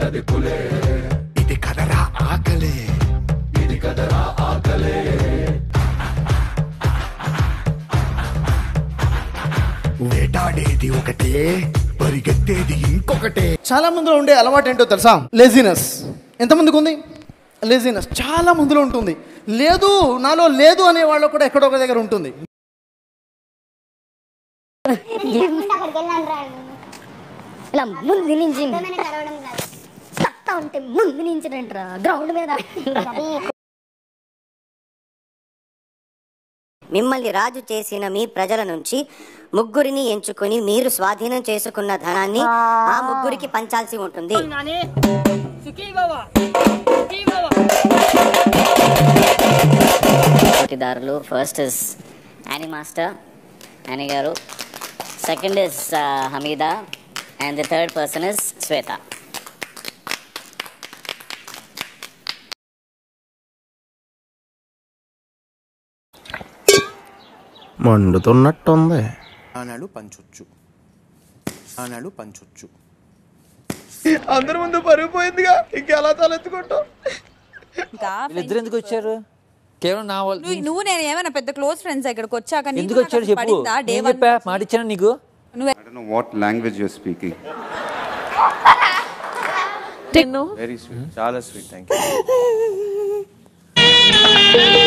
ఇది కదరా ఆకలే ఇది కదరా ఆకలే వేటాడేది ఒకటే పరిగెత్తేది ఇంకొకటే చాలా మందిలో ఉండే అలవాటు ఏంటో తెలుసా లేజినెస్ ఎంతమందికి ఉంది లేజినెస్ చాలా మందిలో ఉంటుంది లేదు నాలో లేదు అనే వాళ్ళు కూడా ఎక్కడో ఒక దగ్గర ఉంటుంది ఇలా ముందు నుంచి తక్కువ ఉంటే ముందు నుంచి రండిరా గ్రౌండ్ మీద మిమ్మల్ని రాజు చేసిన మీ ప్రజల నుంచి ముగ్గురిని ఎంచుకొని మీరు స్వాధీనం చేసుకున్న ధనాన్ని ఆ ముగ్గురికి పంచాల్సి ఉంటుంది పోటీదారులు first is Annie master Annie గారు second is Hameeda and the third person is Shweta మండుతున్నట్టుంది ఆనాడు పంచొచ్చు ఆనాడు పంచొచ్చు అందరి ముందు పరిగిపోయిందిగా ఇంకెలా తలెత్తుకుంటాం వీళ్ళిద్దరు ఎందుకు వచ్చారు కేవలం నా వాళ్ళు నువ్వు నువ్వు నేను ఏమైనా పెద్ద క్లోజ్ ఫ్రెండ్స్ ఇక్కడికి వచ్చాక నీకు ఎందుకు నాకు వచ్చాడు అసలు చెప్పు పడిందా డే నేను వన్ చెప్పా మాట ఇచ్చాను నీకు నువ్వు I don't know what language you're speaking. నిన్ను వెరీ స్వీట్ చాలా స్వీట్ థ్యాంక్ యూ